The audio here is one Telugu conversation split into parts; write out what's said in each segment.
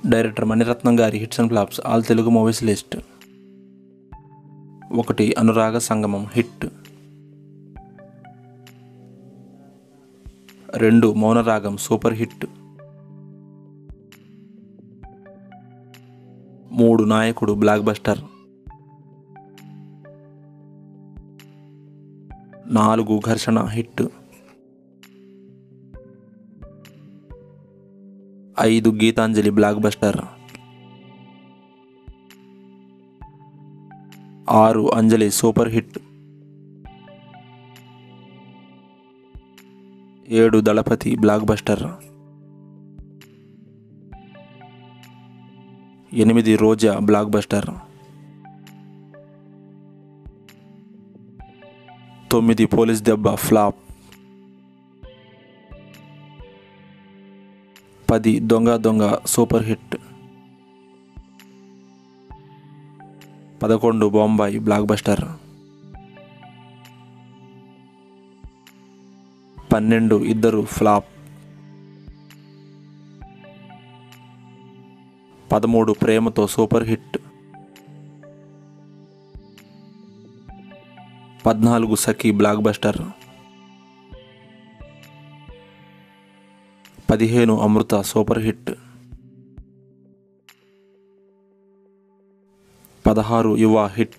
డైరెక్టర్ మణిరత్నం గారి hits and flops all Telugu movies list ఒకటి అనురాగ సంగమం హిట్ రెండు మౌనరాగం సూపర్ హిట్ మూడు నాయకుడు బ్లాక్ బస్టర్ నాలుగు ఘర్షణ హిట్ ఐదు గీతాంజలి బ్లాక్ బస్టర్ ఆరు అంజలి సూపర్ హిట్ ఏడు దళపతి బ్లాక్ బస్టర్ ఎనిమిది రోజా బ్లాక్ బస్టర్ తొమ్మిది పోలీస్ దెబ్బ ఫ్లాప్ పది దొంగ దొంగ సూపర్ హిట్ పదకొండు బొంబాయి బ్లాక్ బస్టర్ పన్నెండు ఇద్దరు ఫ్లాప్ పదమూడు ప్రేమతో సూపర్ హిట్ పద్నాలుగు సఖీ బ్లాక్ బస్టర్ పదిహేను అమృత సూపర్ హిట్ పదహారు యువ హిట్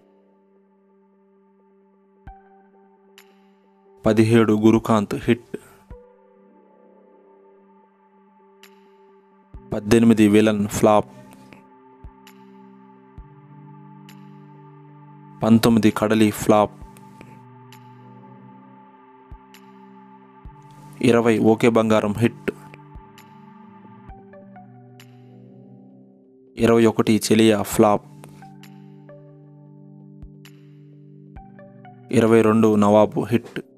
పదిహేడు గురుకాంత్ హిట్ పద్దెనిమిది విలన్ ఫ్లాప్ పంతొమ్మిది కడలి ఫ్లాప్ ఇరవై ఓకే బంగారం హిట్ ఇరవై ఒకటి చెలియా ఫ్లాప్ ఇరవై రెండు నవాబు హిట్